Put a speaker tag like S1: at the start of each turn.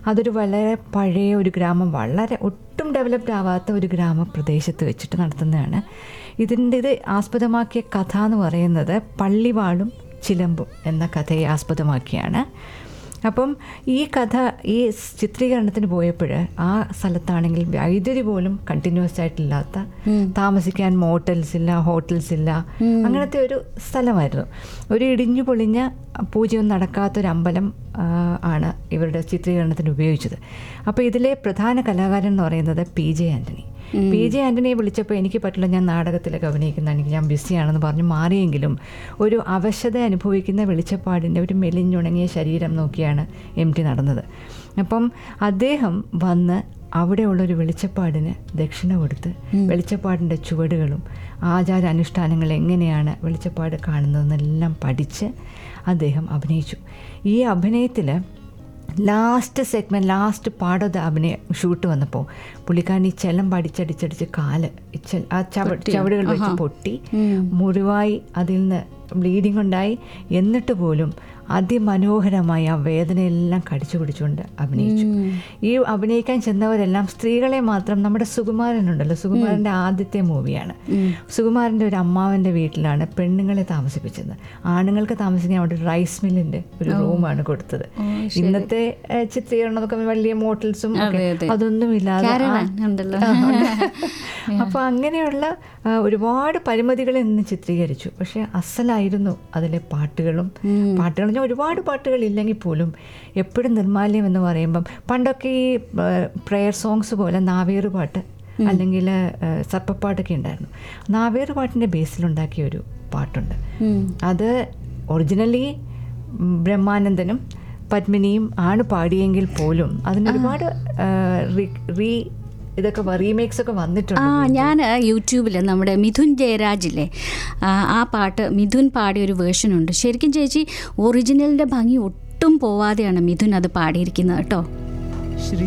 S1: അതൊരു വളരെ പഴയ ഒരു ഗ്രാമം വളരെ ഒട്ടും ഡെവലപ്ഡ് ആവാത്ത ഒരു ഗ്രാമപ്രദേശത്ത് വെച്ചിട്ട് നടത്തുന്നതാണ് ഇതിൻ്റെ ഇത് ആസ്പദമാക്കിയ കഥ എന്ന് പറയുന്നത് പള്ളിവാളും ചിലമ്പും എന്ന കഥയെ ആസ്പദമാക്കിയാണ് അപ്പം ഈ കഥ ഈ ചിത്രീകരണത്തിന് പോയപ്പോൾ ആ സ്ഥലത്താണെങ്കിൽ വൈദ്യുതി പോലും കണ്ടിന്യൂസ് ആയിട്ടില്ലാത്ത താമസിക്കാൻ മോട്ടൽസ് ഇല്ല ഹോട്ടൽസ് ഇല്ല അങ്ങനത്തെ ഒരു സ്ഥലമായിരുന്നു ഒരു ഇടിഞ്ഞു പൊളിഞ്ഞ പൂജയൊന്നും നടക്കാത്തൊരു അമ്പലം ആ, ആണ് ഇവരുടെ ചിത്രീകരണത്തിന് ഉപയോഗിച്ചത് അപ്പോൾ ഇതിലെ പ്രധാന കലാകാരൻ എന്ന് പറയുന്നത് P J Antony P J ആൻ്റണിയെ വിളിച്ചപ്പോൾ എനിക്ക് പറ്റില്ല ഞാൻ നാടകത്തിലൊക്കെ അഭിനയിക്കുന്ന എനിക്ക് ഞാൻ ബിസിയാണെന്ന് പറഞ്ഞ് മാറിയെങ്കിലും ഒരു അവശത അനുഭവിക്കുന്ന വെളിച്ചപ്പാടിൻ്റെ ഒരു മെലിഞ്ഞുണങ്ങിയ ശരീരം നോക്കിയാണ് എം ടി നടന്നത് അപ്പം അദ്ദേഹം വന്ന് അവിടെയുള്ളൊരു വെളിച്ചപ്പാടിന് ദക്ഷിണ കൊടുത്ത് വെളിച്ചപ്പാടിൻ്റെ ചുവടുകളും ആചാര അനുഷ്ഠാനങ്ങൾ എങ്ങനെയാണ് വെളിച്ചപ്പാട് കാണുന്നതെന്നെല്ലാം പഠിച്ച് അദ്ദേഹം അഭിനയിച്ചു ഈ അഭിനയത്തിൽ last segment last part of the അഭിനയ ഷൂട്ട് വന്നപ്പോൾ പുള്ളിക്കാരൻ ഈ ചെലം പഠിച്ചടിച്ചടിച്ച് കാല് ഈ ചെ- ആ ചവ ചവിടുകൾ വെച്ച് പൊട്ടി മുറിവായി അതിൽ നിന്ന് ബ്ലീഡിംഗ് ഉണ്ടായി എന്നിട്ട് പോലും അതിമനോഹരമായി ആ വേദനയെല്ലാം കടിച്ചു പിടിച്ചുകൊണ്ട് അഭിനയിച്ചു ഈ അഭിനയിക്കാൻ ചെന്നവരെല്ലാം സ്ത്രീകളെ മാത്രം നമ്മുടെ സുകുമാരനുണ്ടല്ലോ സുകുമാരൻ്റെ ആദ്യത്തെ മൂവിയാണ് സുകുമാരൻ്റെ ഒരു അമ്മാവൻ്റെ വീട്ടിലാണ് പെണ്ണുങ്ങളെ താമസിപ്പിച്ചത് ആണുങ്ങൾക്ക് താമസിക്കാൻ അവിടെ ഒരു റൈസ് മില്ലിൻ്റെ ഒരു റൂമാണ് കൊടുത്തത് ഇന്നത്തെ ഏഹ്, ചിത്രീകരണമൊക്കെ വലിയ മോട്ടൽസും
S2: അതെ, അതെ.
S1: അതൊന്നും ഇല്ലാതെ
S2: Caravan ഉണ്ടല്ലോ.
S1: അപ്പോൾ അങ്ങനെയുള്ള ആ, ഒരുപാട് പരിമിതികളിൽ നിന്ന് ചിത്രീകരിച്ചു പക്ഷേ അസലായിരുന്നു അതിലെ പാട്ടുകളും പാട്ടുകൾ ഞാൻ ഒരുപാട് പാട്ടുകൾ ഇല്ലെങ്കിൽ പോലും എപ്പോഴും നിർമാല്യം എന്ന് പറയുമ്പം പണ്ടൊക്കെ ഈ പ്രെയർ സോങ്സ് പോലെ നാവേറ് പാട്ട് അല്ലെങ്കിൽ സർപ്പപ്പാട്ടൊക്കെ ഉണ്ടായിരുന്നു നാവേറ് പാട്ടിൻ്റെ ബേസിലുണ്ടാക്കിയ ഒരു പാട്ടുണ്ട് അത് ഒറിജിനലി ബ്രഹ്മാനന്ദനും പത്മിനിയും ആണ് പാടിയെങ്കിൽ പോലും അതിന് ഒരുപാട് ആ, റീ- റീ ഇതൊക്കെ റീമേക്സ് ഒക്കെ വന്നിട്ടുണ്ട്
S2: ആ ഞാൻ യൂട്യൂബിൽ നമ്മുടെ മിഥുൻ ജയരാജില്ലേ ആ, ആ പാട്ട് മിഥുൻ പാടിയ ഒരു വേർഷൻ ഉണ്ട് ശരിക്കും ചേച്ചി ഒറിജിനലിൻ്റെ ഭംഗി ഒട്ടും പോവാതെയാണ് മിഥുൻ അത് പാടിയിരിക്കുന്നത് കേട്ടോ
S1: ശ്രീ